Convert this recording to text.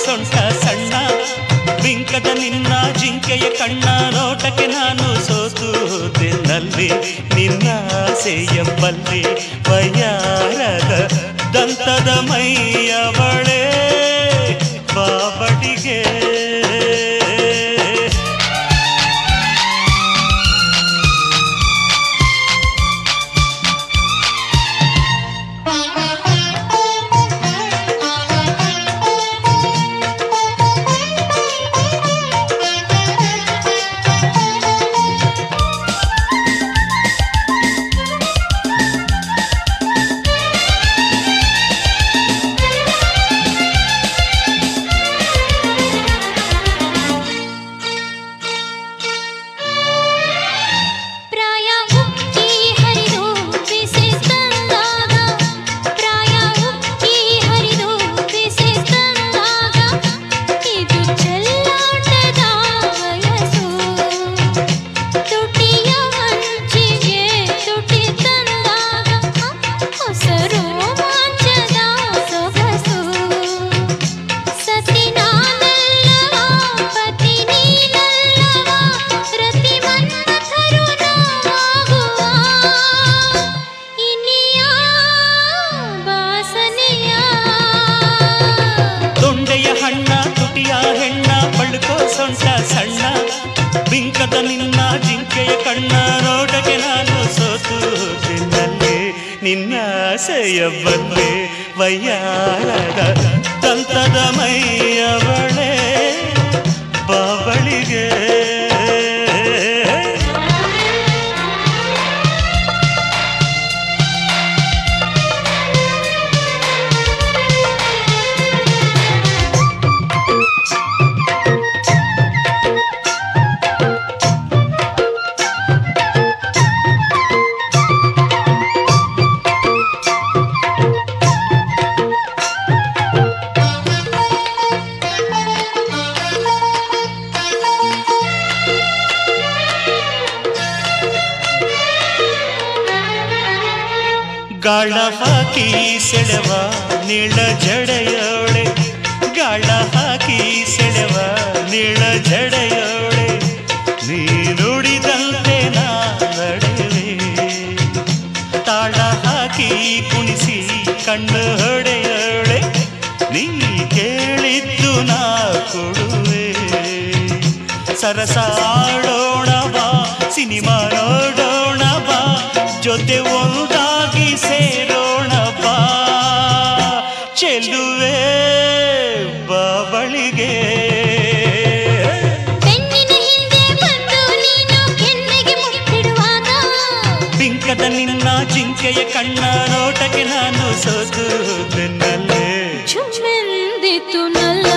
ಸೊಂಟ ಸಣ್ಣ ಬಿಂಕದ ನಿನ್ನ ಜಿಂಕೆಯ ಕಣ್ಣ ನೋಟಕ್ಕೆ ನಾನು ಸೋತು ನಲ್ಲಿ ನಿನ್ನ ಆಸೆಯಂಬಲ್ಲಿ ವಯ್ಯಾರದ ದಂತದ ಮೈಯವಳೆ ಬಾಬಡಿಗೆ ಪ್ರಾಯ ಉಕ್ಕಿ ಹರಿದು ಬಿಸಿ ತಂದಾಗ ಪ್ರಾಯ ಉಕ್ಕಿ ಹರಿದು ಬಿಸಿ ತಂದಾಗ ಇದು ಚೆಲ್ಲಾಟದ ವಯಸ್ಸು ತುಟಿಯ ಹಂಚಿಗೆ ತುಟಿ ತಂದಾಗ ಹೊಸರು ಮಾಂಚದ ಸೊಗಸು ಸತಿ ನಾನಲ್ಲವ ಪತಿ ನೀನಲ್ಲವ ರತಿ ಮನ್ಮಥರು ನಾವಾಗುವ ಇನಿಯ ಬಾಸನೆಯ ದೊಂಡೆಯ ಹಣ್ಣ ತುಟಿಯ ಹೆಣ್ಣ ಬಳ್ಕೋ ಸೊಂಟ ಸಣ್ಣ ಬಿಂಕದ ನಿನ್ನ ಜಿಂಕೆಯ ಕಣ್ಣ ನೋಟಕ್ಕೆ ನಾನು ಸೋತು ನಿನ್ನಲ್ಲಿ ನಿನ್ನ ಆಸೆಯ ಬಂದೆ ವಯ್ಯಾರದ ದಂತದ ಮೈಯವಳೆ ಬಾಬಳಿಗೆ ಗಾಳ ಹಾಕಿ ಸೆಳೆವ ನೀಳ ಜಡೆಯೋಳೆ ಗಾಳ ಹಾಕಿ ಸೆಳೆವ ನೀಳ ಜಡೆಯೋಳೆ ನೀ ನುಡಿದಂತೆ ನಾ ನಡೆವೆ ತಾಳ ಹಾಕಿ ಕುಣಿಸಿ ಕಣ್ಣು ಹೊಡೆಯೋಳೆ ನೀ ಕೇಳಿದ್ದು ನಾ ಕೊಡುವೆ ಸರಸ ಆಡೋಣ ಬಾ ಸಿನಿಮಾ ನೋಡೋಣ ಬಾ ಜೊತೆ ಒಂದಾಗಿ ಸೇರೋಣ ಬಾ ಚೆಲ್ಲುವೆ ಬಾಬಳಿಗೆ ಬೆನ್ನಿನ ಹಿಂದೆ ಬಂದು ನೀನು ಕೆನ್ನೆಗೆ ಮುತ್ತಿಡುವಾಗ ಬಿಂಕದ ನಿನ್ನ ಜಿಂಕೆಯ ಕಣ್ಣ ನೋಟಕ್ಕೆ ನಾನು ಸೋತು ಬೆನ್ನಲ್ಲೇ ಚುಮ್ಮೆಂದಿತ್ತು ನಲ್ಲ